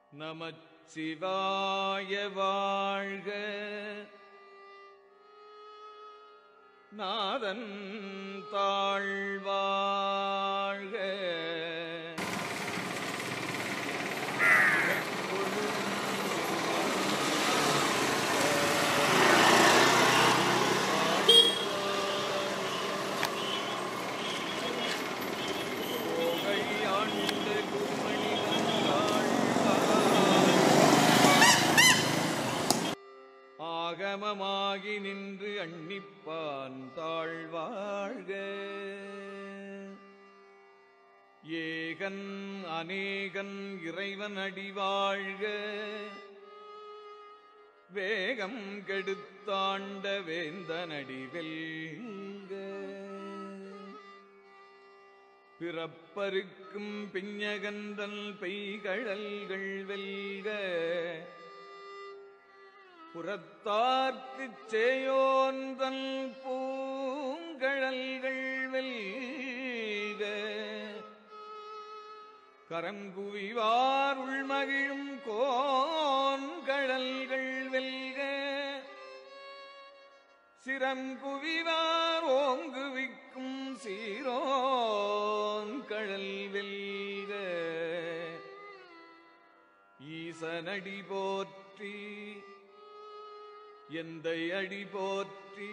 நமச்சிவாய வாழ்க நாதன் தாழ்வாழ்க போகை ஆண்ட குருமணி ஆகமமாகி நின்று அன்னிப்பான் தாழ்வாழ்க ஏகன் அநேகன் இறைவன் அடிவாழ்க வேகம் கெடுத்தாண்ட வேந்தனடி வெல்க பிறப்பருக்கும் பிஞகந்தல் பெய்கழல்கள் வெல்க புறத்தார்க்குச் சேயோந்தல் பூங்கழல்கள் வெல்க கரங்குவிவார் உள்மகிழும் கோன்கழல்கள் வெல்க சிரங்குவிவார் ஓங்குவிக்கும் சீரோன் கழல் வெல்க ஈசனடி போற்றி எந்தை அடி போற்றி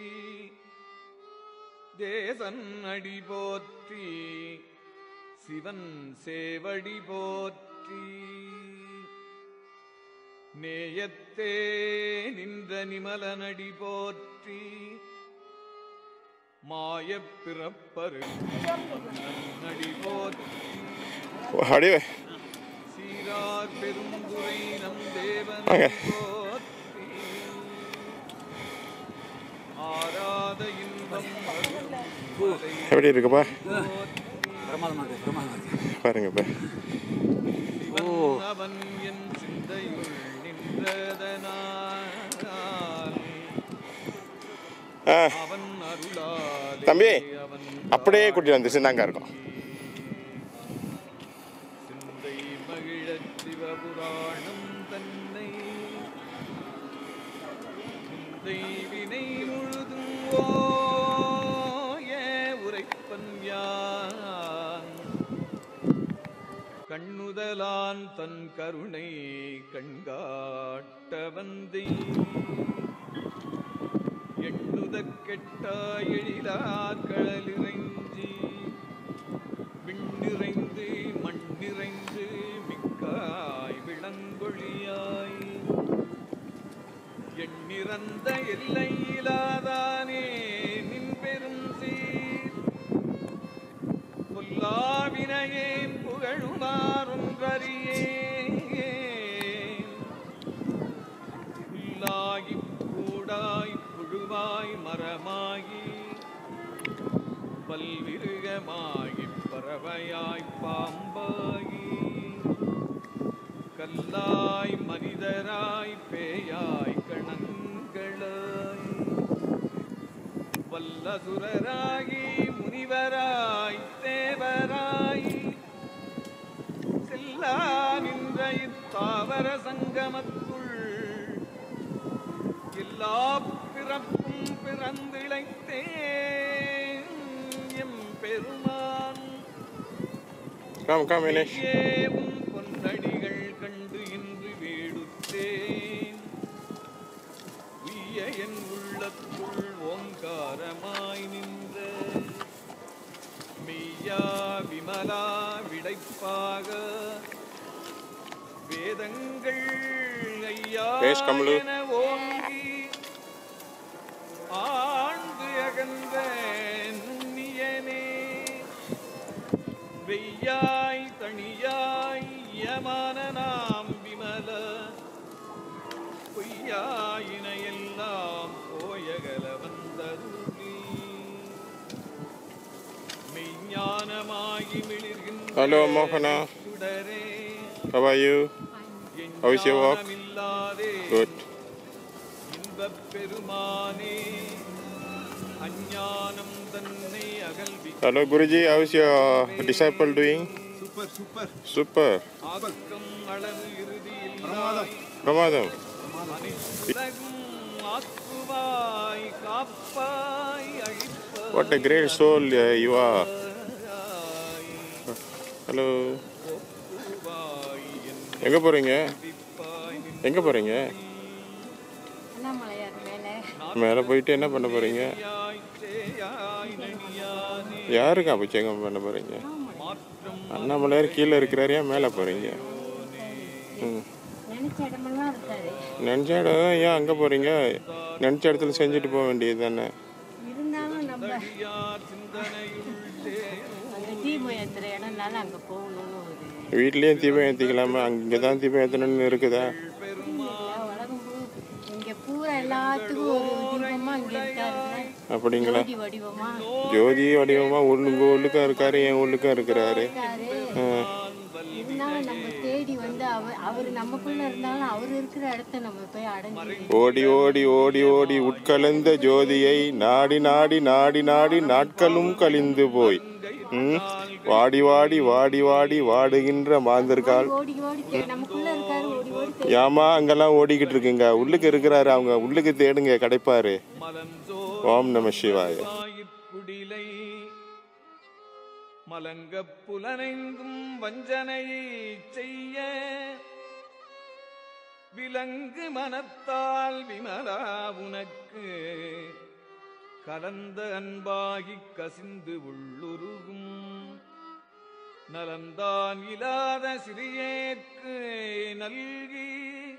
தேசன் அடி போற்றி சிவன் சேவடி போற்றி நேயத்தே நின்ற நிமலனடி போற்றி மாயப் பிறப்பரு நடி போற்றி அப்படியே சீரார் பெருந்துரை நம் தேவன் வாங்க. போற்றி ஆராத இன்பம் அருளும் மலை எப்படி இருக்குப்பா போற்றி பிரமாதமாக இருக்கு பிரமாதமாக இருக்கு பாருங்கப்பா சிவன் அவன் என் சிந்தையுள் நின்றதனால் ஆ அவன் அருளாலே தம்பி, அவன் அப்படியே கூட்டி வந்து சிந்தாங்க இருக்கும் சிந்தை மகிழச் சிவபுராணம் தன்னை சிந்தை வினை முழுதும் ஓய உரைப்பன் யான் கண்ணுதலான் தன் கருணை கண்காட்ட வந்தை எண்ணுதற் கெட்டா எழிலார் கடலிறைஞ்சி விண்ணிறைந்து மண்ணிறைந்து மிக்காய் விளங்கொழியாய் எண்ணிறந்த எல்லையிலாதானே நின் பெரும் சீர் பொல்லாவினையேன் புகழுமாறொன்றறியேன் புல்லாகிப் கூடாய் புழுவாய் மரமாகி பல்விருகமாகிப் பறவையாய் பாம்பாகி கல்லாய் மனிதராய் பேயாய் கணங்களாய் வல்லசுரராகி முனிவராய் தேவராய் செல்லா நின்ற இத்தாவர சங்கமத்துள் எல்லா பிறப்பும் பிறந்திழைத்தேன் எம் பெருமான் காம் காம் வினேஷ் நீயே உன் பொன்னடிகள் கண்டு இன்று வீடுத்தேன் உய்ய என் உள்ளத்துள் ஓங்காரமாய் நின்ற மெய்யா விமலா விடைப்பாக வேதங்கள் ஐயா பேஷ் கமலு. என ஓங்கி ஆழ்ந்து அகன்ற நுண்ணியனே வெய்யாய் தனியாய் யமான நாம் விமல பொய்யாயினையெல்லாம் போயகல வந்தருளி மெய்ஞானமாகி மிளிர்கின்ற Hello, Mohana. சுடரே How are you? How is your work? எஞ்ஞானமில்லாதே Good. இன்பப் பெருமானே அஞ்ஞானம் தன்னை அகல்வி Hello, Guruji. How is your disciple doing? Super super Super. ஆக்கம் அளவு இறுதியில் பிரமாதம் அனைத்துலகும் ஆக்குவாய் காப்பாய் அழிப்பாய் what a great soul uh, you are hello எங்கே போகிறீங்க எங்கே போகிறீங்க அண்ணாமலையார் மேலே மேலே போயிட்டு என்ன பண்ண போகிறீங்க யாய் சேயாய் நனியானே யாருக்கு அபிஷேகம் பண்ண போகிறீங்க மாற்றம் அண்ணாமலையார் கீழே இருக்கிறாரு ஏன் மேலே போகிறீங்க ம் நினைச்ச இடமெல்லாம் இருக்காரு நினச்ச இடம் ஏன் அங்கே போகிறீங்க நினச்ச இடத்துல செஞ்சுட்டு போக வேண்டியது தானே இருந்தாலும் நம்ம யார் சிந்தனையுள் சேரும் அங்கே தீபம் ஏற்றுற இடம்னால அங்கே போகணும்னு ஒரு வீட்லேயும் தீபம் ஏற்றிக்கலாமா அங்கே தான் தீபம் ஏற்றணும்னு இருக்குதா இல்ல, உலகம் பூ இங்கே பூரா எல்லாத்துக்கும் ஒரு தீபமா இங்கே இருக்காருல்ல அப்படிங்களா ஜோதி வடிவமா ஜோதி வடிவமாக உள்ளுங்க உள்ளுக்கும் இருக்காரு என் உள்ளுக்கும் இருக்கிறாரு இருக்காரு ஆ. இருந்தாலும் நம்ம தேடி வந்து அவர் அவர் நமக்குள்ள இருந்தாலும் அவர் இருக்கிற இடத்த நம்ம போய் அடைஞ்சு ஓடி ஓடி ஓடி ஓடி உட்கலந்த ஜோதியை நாடி நாடி நாடி நாடி நாட்களும் கழிந்து போய் ம்? வாடி வாடி வாடி வாடி வாடுகின்ற மாந்தர்கால் ஓடி ஓடி தே- நமக்குள்ள இருக்காரு ஓடி ஓடி தேடி ஏமா அங்கெல்லாம் ஓடிக்கிட்டு இருக்குங்க உள்ளுக்கு இருக்கிறாரு அவங்க உள்ளுக்கு தேடுங்க கிடைப்பாரு மலஞ்சோ ஓம் நம சிவாய குடிலை மலங்கப் புலனைந்தும் வஞ்சனையை செய்ய விலங்கு மனத்தால் விமலா உனக்கு கலந்த அன்பாகிக் கசிந்து உள்ளுருகும் நலந்தான் இல்லாத சிறியேற்கு நல்கி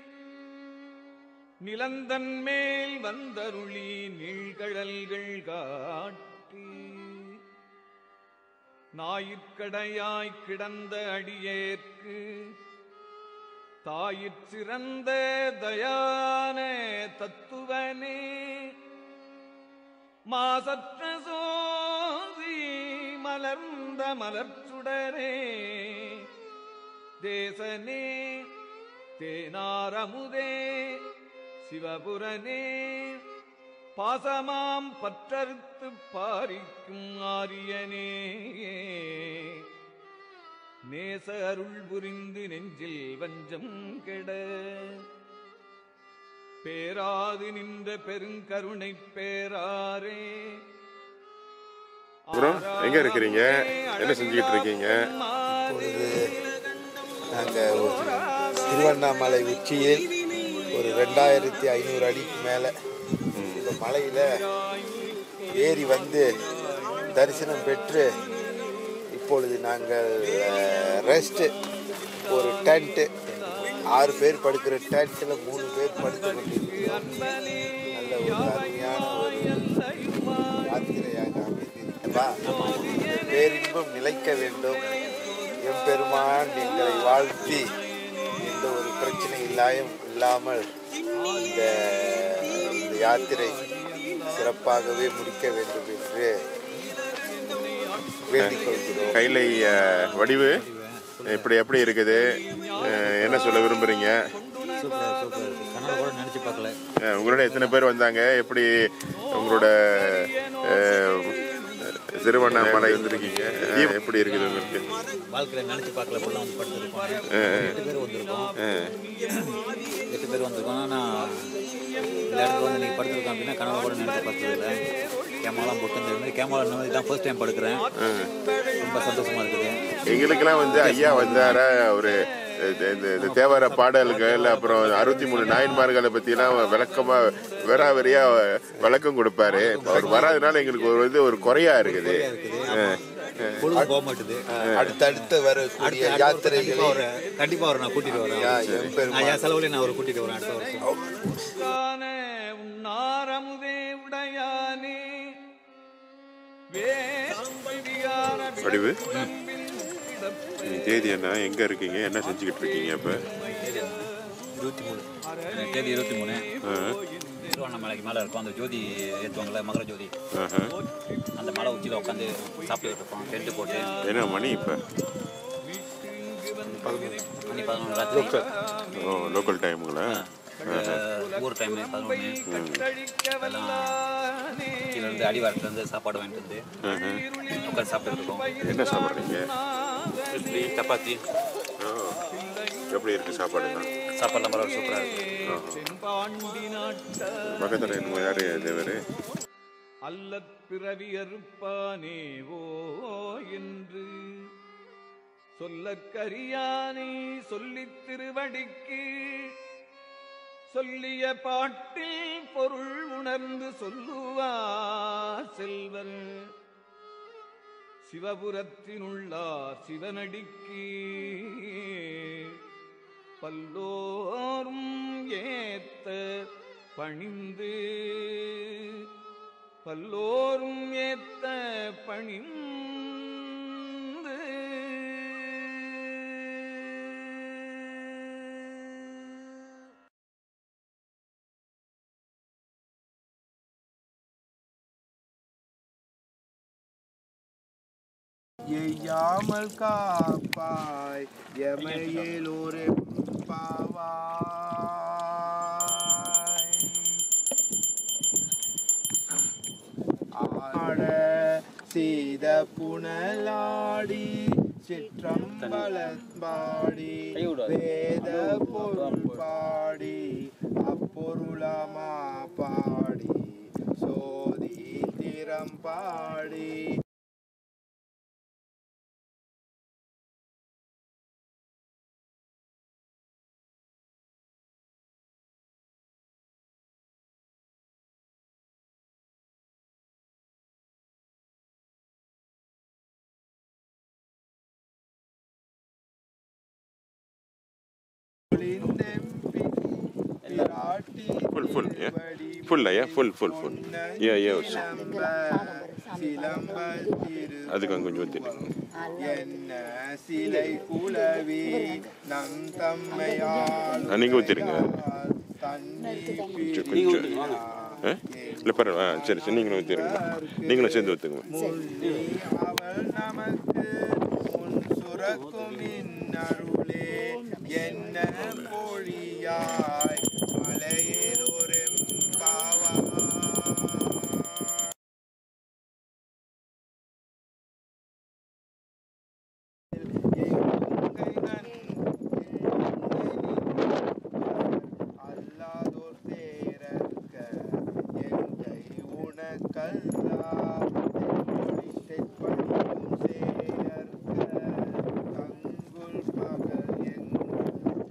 நிலந்தன் மேல் வந்தருளி நீழ்கழல்கள் காட்டி ஞாயிற்கடையாய் கிடந்த அடியேற்கு தாயிற் சிறந்த தயான தத்துவனே மாசற்ற சோதி மலர்ந்த மலர்ச்சுடரே தேசனே தேனாரமுதே சிவபுரனே பாசமாம் பற்றறுத்து பாரிக்கும் ஆரியனே நேச அருள் புரிந்து நெஞ்சில் வஞ்சம் கெட பேராது நின்ற பெருங்கருணை பேராரே அப்புறம் எங்க இருக்கிறீங்க என்ன செஞ்சுக்கிட்டு இருக்கீங்க நாங்கள் திருவண்ணாமலை உச்சியில் ஒரு ரெண்டாயிரத்தி ஐநூறு அடிக்கு மேலே இந்த மலையில் ஏறி வந்து தரிசனம் பெற்று இப்பொழுது நாங்கள் ரெஸ்ட்டு ஒரு டென்ட்டு ஆறு பேர் படுக்கிற டென்ட்டில் மூணு பேர் படுத்து கொண்டிருக்கிறோம் நல்ல ஒரு அருமையான ஒரு யாத்திரையாக அமைந்திருக்கிறதா பேரின்பம் நிலைக்க வேண்டும் எம்பெருமான் எங்களை வாழ்த்தி எந்த ஒரு பிரச்சனை இல்லாயும் இல்லாமல் இந்த இந்த யாத்திரை சிறப்பாகவே முடிக்க வேண்டும் என்று வேண்டிக் கொள்கிறோம் கைலை அஹ், வடிவு இப்படி எப்படி இருக்குது அஹ், என்ன சொல்ல விரும்புறீங்க சூப்பர் சூப்பர் கனவு கூட நினச்சி பார்க்கல அஹ், உங்களோட எத்தனை பேர் வந்தாங்க எப்படி உங்களோட அஹ், திருவண்ணாமலை வந்திருக்கீங்க அஹ், எப்படி இருக்குது உங்களுக்கு வாழ்க்கையில் நினச்சி பார்க்கல பொண்ணு வந்து படுத்துருக்கோம் எட்டு பேர் வந்திருக்கோம் எட்டு பேர் வந்திருக்கோம் நான் இந்த இடத்துல வந்து நீங்கள் படுத்துருக்கோம் அப்படின்னா கனவு கூட நினச்சி பார்த்ததில்ல கேமராலாம் போட்டு இந்த மாதிரி கேமரா இந்த மாதிரி தான் ஃபர்ஸ்ட் டைம் படுக்கிறேன் ரொம்ப சந்தோஷமாக இருக்குது எங்களுக்கெல்லாம் வந்து ஐயா வந்தார ஒரு இந்த இந்த- இந்த தேவார பாடல்கள் அப்புறம் அறுபத்தி மூணு நாயன்மார்களை பற்றிலாம் விளக்கமாக வெறாவெறியா விளக்கம் கொடுப்பாரு அவர் வராதனால எங்களுக்கு ஒரு இது ஒரு குறையா இருக்குது அஹ், பொழுது போக மாட்டுது அடுத்தடுத்து வரக்கூடிய யாத்திரைகளை ஒரு கண்டிப்பாக அவரை நான் கூட்டிகிட்டு வரேன் யா, எம்பெருமான் நான் என் செலவுலேயே நான் அவரை கூட்டிகிட்டு வரேன் அடுத்த வருஷம் காண உன்னாரமுதே உடையானே வேதியான வடிவு விளம்பில் கிடப்ப தேதி என்ன எங்க இருக்கீங்க என்ன செஞ்சுக்கிட்டு இருக்கீங்க இப்ப இருபத்தி மூணு தேதி இருபத்தி மூணு திருவண்ணாமலைக்கு மேலே இருக்கும் அந்த ஜோதி ஏற்றுவாங்கல்ல மகர ஜோதி ஆஹா. அந்த மலை உச்சியில் உட்காந்து சாப்பிட்டுட்டு இருப்போம் டென்ட்டு போட்டு என்ன மணி இப்ப மணி பதினொன்று ராத்திரி ஓ லோக்கல் டைமுங்களா அஹ், ஊர் டைம் பதினொன்று கீழேருந்து அடிவாரத்துலேருந்து சாப்பாடு வாங்கிட்டு வந்து உட்காந்து சாப்பிட்டுட்டு இருக்கோம் என்ன சாப்பிட்றீங்க இட்லி சப்பாத்தி ஓ எப்படி இருக்கு சாப்பாடுலாம் சாப்பாடுலாம் பரவாயில்ல சூப்பராக இருக்குது தென்பாண்டி நாட்டார் பக்கத்தில் இன்னும் யாரு தேவர் அல்லற் பிறவியறுப்பானேவோ என்று சொல்லக்கரியானை சொல்லித் திருவடிக்கு சொல்லிய பாட்டில் பொருள் உணர்ந்து சொல்லுவார் செல்வர் சிவபுரத்தினுள்ளார் சிவனடிக்கு பல்லோரும் ஏத்த பணிந்து பல்லோரும் ஏத்த பணிந்து எய்யாமல் காப்பாய் எமையிலொரு பாவாய் ஆட செய்த புனலாடி சிற்றம்பலம்பாடி வேத பொருள் பாடி அப்பொருளமா பாடி சோதி திறம் பாடி Full, full, yeah? Full, yeah? Full, full, full. Yeah, yeah. அதுக்கு அங்கே கொஞ்சம் ஊற்றி என்ன சிலை குலவி நம் தம்மையால் நீங்கள் ஊற்றிருங்க தண்ணி கொஞ்சம் கொஞ்சம் ஆ இல்லை பரவாயில்ல ஆ சரி சரி நீங்களும் ஊற்றிருங்க நீங்களும் சேர்ந்து ஊற்றுங்க முன்னி அவள் நமக்கு முன் சுரக்கும் இன்னருளே என்ன பொழியாய் மலையில் ஒரு பாவா அல்லாதோர் சேரற்க எந்தை உனக்கல்லா தென்பொழித்தெற்பணியும் சேயற்க தங்குல் பகல் எங்கும்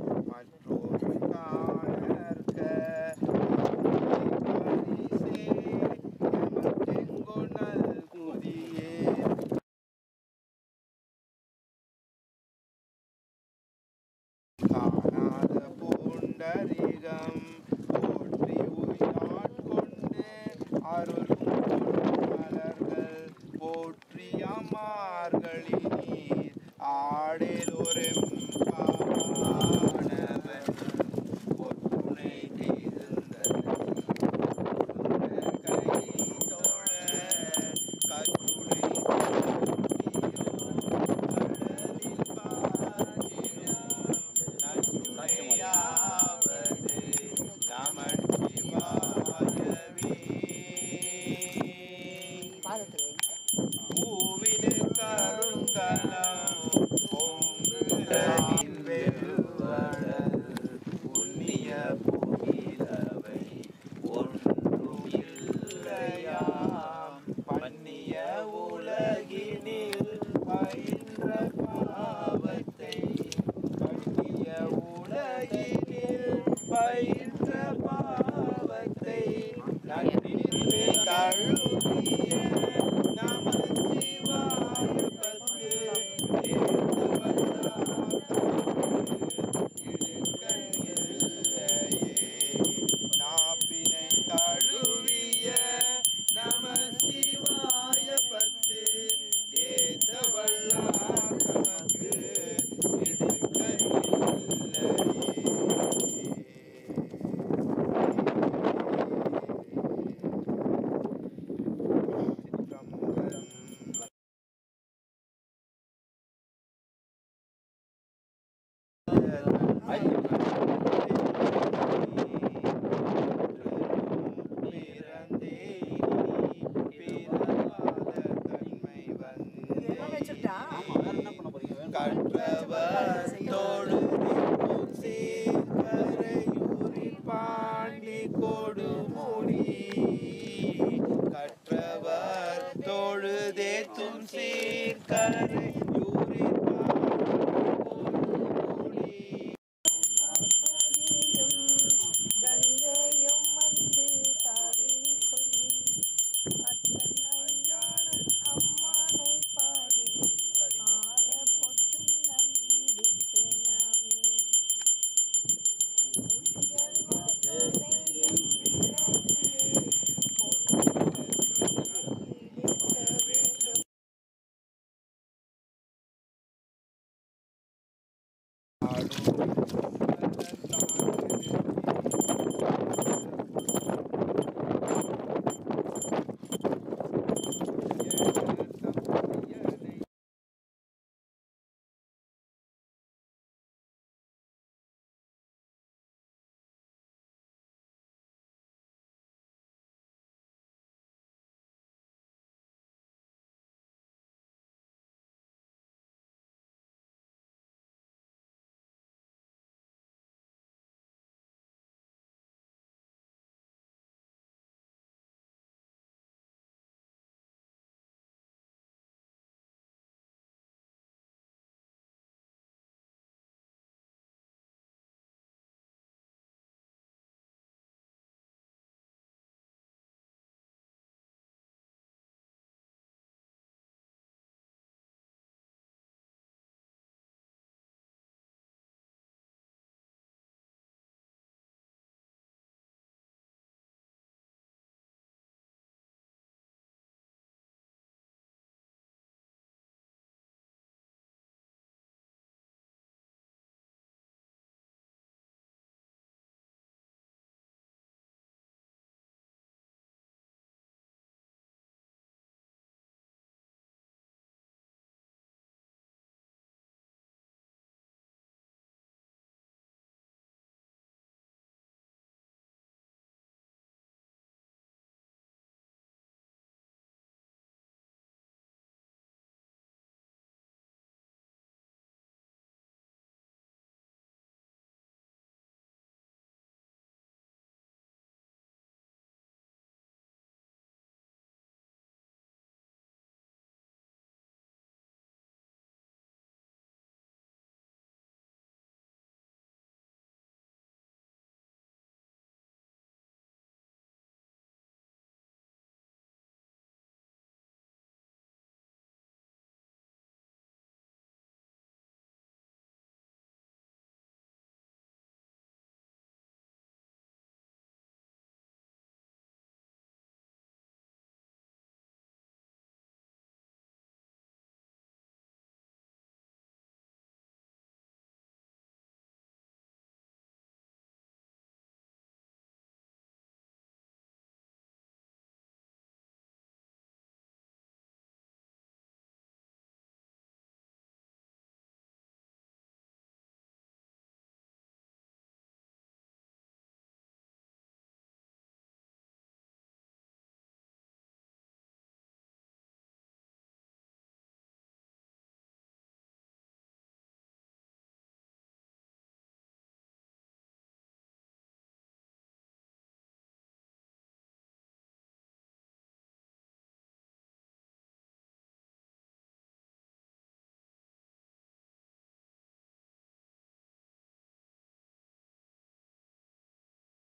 வேண்டும்